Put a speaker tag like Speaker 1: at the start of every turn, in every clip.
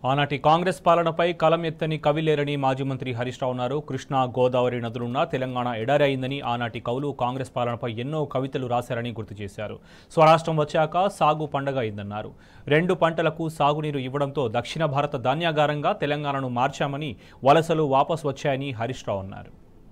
Speaker 1: ఆనాటి కాంగ్రెస్ పాలనపై కలం ఎత్తని కవి లేరని మాజీ మంత్రి హరీష్ రావు అన్నారు కృష్ణా గోదావరి నదులున్న తెలంగాణ ఎడారి అయిందని ఆనాటి కవులు కాంగ్రెస్ పాలనపై ఎన్నో కవితలు రాశారని గుర్తు చేశారు స్వరాష్ట్రం వచ్చాక సాగు పండగ అయిందన్నారు రెండు పంటలకు సాగునీరు ఇవ్వడంతో దక్షిణ భారత ధాన్యాగారంగా తెలంగాణను మార్చామని వలసలు వాపస్ వచ్చాయని హరీష్ రావు అన్నారు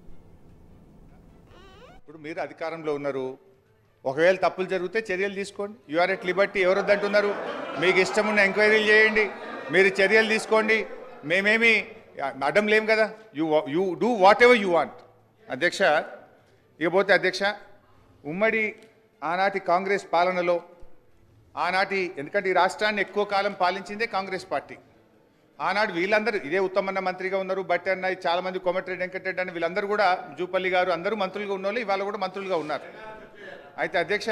Speaker 2: ఇప్పుడు మీరు అధికారంలో ఉన్నారు ఒకవేళ తప్పులు జరిగితే చర్యలు తీసుకోండి యూఆర్ ఎట్ లిబర్టీ ఎవరు వద్దంటున్నారు మీకు ఇష్టం ఉన్న ఎంక్వైరీలు చేయండి మీరు చర్యలు తీసుకోండి మేమేమి అడ్డం లేం కదా you you do whatever you want అధ్యక్ష ఇకపోతే అధ్యక్ష ఉమ్మడి ఆనాటి కాంగ్రెస్ పాలనలో ఆనాటి ఎందుకంటే ఈ రాష్ట్రాన్ని ఎక్కువ కాలం పాలించిందే కాంగ్రెస్ పార్టీ ఆనాడు వీళ్ళందరూ ఇదే ఉత్తమన్న మంత్రిగా ఉన్నారు బట్టి అన్న చాలా మంది కోమటిరెడ్డి వెంకటరెడ్డి అని వీళ్ళందరూ కూడా జూపల్లి గారు అందరూ మంత్రులుగా ఉన్నోళ్ళు ఇవాళ కూడా మంత్రులుగా ఉన్నారు అయితే అధ్యక్ష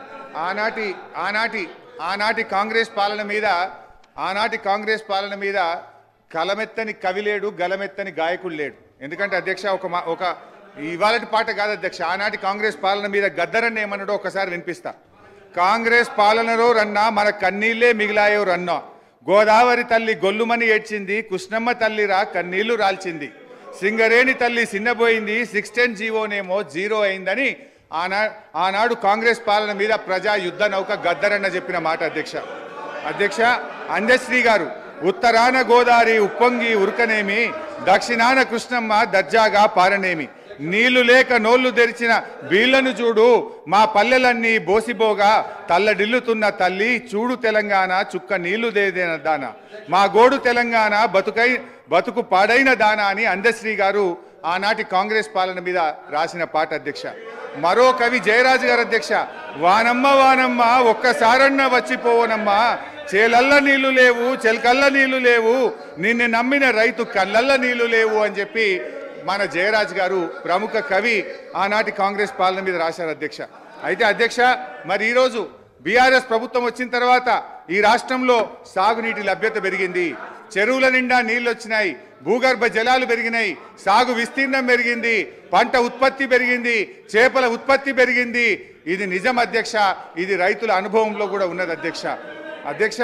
Speaker 2: ఆనాటి ఆనాటి ఆనాటి కాంగ్రెస్ పాలన మీద ఆనాటి కాంగ్రెస్ పాలన మీద కలమెత్తని కవి లేడు గలమెత్తని గాయకుడు లేడు ఎందుకంటే అధ్యక్ష ఒక మా- ఒక ఇవాళటి పాట కాదు అధ్యక్ష ఆనాటి కాంగ్రెస్ పాలన మీద గద్దరన్న ఏమన్నాడో ఒకసారి వినిపిస్తా కాంగ్రెస్ పాలనలో రన్నా మన కన్నీళ్లే మిగిలాయో రన్నా గోదావరి తల్లి గొల్లుమని ఏడ్చింది కృష్ణమ్మ తల్లిరా కన్నీళ్లు రాల్చింది సింగరేణి తల్లి సిన్నబోయింది సిక్స్ టెన్ జీవోనేమో జీరో అయిందని ఆనా ఆనాడు కాంగ్రెస్ పాలన మీద ప్రజా యుద్ధ నౌక గద్దరన్న చెప్పిన మాట అధ్యక్ష అధ్యక్ష అందశ్రీ గారు ఉత్తరాన గోదావరి ఉప్పొంగి ఉరకనేమి దక్షిణాన కృష్ణమ్మ దర్జాగా పారనేమి నీళ్లు లేక నోళ్లు తెరిచిన బీళ్లను చూడు మా పల్లెలన్నీ బోసిబోగా తల్లడిల్లుతున్న తల్లి చూడు తెలంగాణ చుక్క నీళ్లు దేదేన దాన మా గోడు తెలంగాణ బతుకై బతుకు పాడైన దాన అని అందశ్రీ గారు ఆనాటి కాంగ్రెస్ పాలన మీద రాసిన పాట అధ్యక్ష మరో కవి జయరాజు గారు అధ్యక్ష వానమ్మ వానమ్మ ఒక్కసారన్న వచ్చిపోవనమ్మా చేలల్ల నీళ్లు లేవు చెలకల్ల నీళ్లు లేవు నిన్ను నమ్మిన రైతు కళ్ళల్ల నీళ్లు లేవు అని చెప్పి మన జయరాజ్ గారు ప్రముఖ కవి ఆనాటి కాంగ్రెస్ పాలన మీద రాశారు అధ్యక్ష అయితే అధ్యక్ష మరి ఈరోజు బీఆర్ఎస్ ప్రభుత్వం వచ్చిన తర్వాత ఈ రాష్ట్రంలో సాగునీటి లభ్యత పెరిగింది చెరువుల నిండా నీళ్లు వచ్చినాయి భూగర్భ జలాలు పెరిగినాయి సాగు విస్తీర్ణం పెరిగింది పంట ఉత్పత్తి పెరిగింది చేపల ఉత్పత్తి పెరిగింది ఇది నిజం అధ్యక్ష ఇది రైతుల అనుభవంలో కూడా ఉన్నది అధ్యక్ష అధ్యక్ష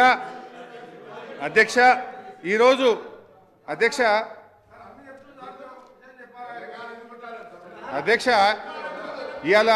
Speaker 2: అధ్యక్ష ఈరోజు అధ్యక్ష అధ్యక్ష ఇవాళ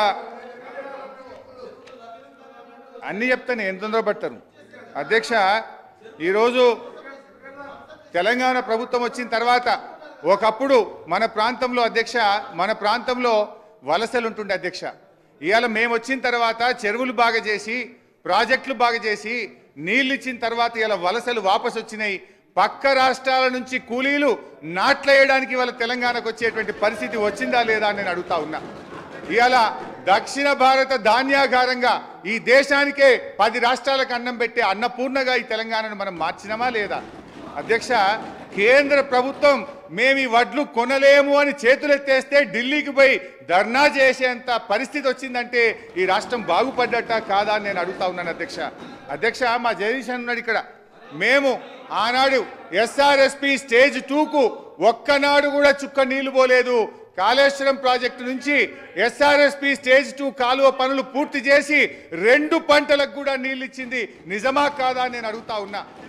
Speaker 2: అన్ని చెప్తాను ఎంత తొందర పడతారు అధ్యక్ష ఈరోజు తెలంగాణ ప్రభుత్వం వచ్చిన తర్వాత ఒకప్పుడు మన ప్రాంతంలో అధ్యక్ష మన ప్రాంతంలో వలసలు ఉంటుండే అధ్యక్ష ఇవాళ మేము వచ్చిన తర్వాత చెరువులు బాగా చేసి ప్రాజెక్టులు బాగా చేసి నీళ్ళు ఇచ్చిన తర్వాత ఇలా వలసలు వాపసు వచ్చినాయి పక్క రాష్ట్రాల నుంచి కూలీలు నాట్లేయడానికి ఇవాళ తెలంగాణకు వచ్చేటువంటి పరిస్థితి వచ్చిందా లేదా అని నేను అడుగుతా ఉన్నా ఇవాళ దక్షిణ భారత ధాన్యాగారంగా ఈ దేశానికే పది రాష్ట్రాలకు అన్నం పెట్టే అన్నపూర్ణగా ఈ తెలంగాణను మనం మార్చినామా లేదా అధ్యక్ష కేంద్ర ప్రభుత్వం మేము ఈ వడ్లు కొనలేము అని చేతులెత్తేస్తే ఢిల్లీకి పోయి ధర్నా చేసేంత పరిస్థితి వచ్చిందంటే ఈ రాష్ట్రం బాగుపడ్డట కాదా అని నేను అడుగుతా ఉన్నాను అధ్యక్ష అధ్యక్ష మా జగదీశ్ ఉన్నాడు ఇక్కడ మేము ఆనాడు ఎస్ఆర్ఎస్పి స్టేజ్ టూకు ఒక్కనాడు కూడా చుక్క నీళ్లు పోలేదు కాళేశ్వరం ప్రాజెక్టు నుంచి ఎస్ఆర్ఎస్పి స్టేజ్ టూ కాలువ పనులు పూర్తి చేసి రెండు పంటలకు కూడా నీళ్ళు ఇచ్చింది నిజమా కాదా అని నేను అడుగుతా ఉన్నా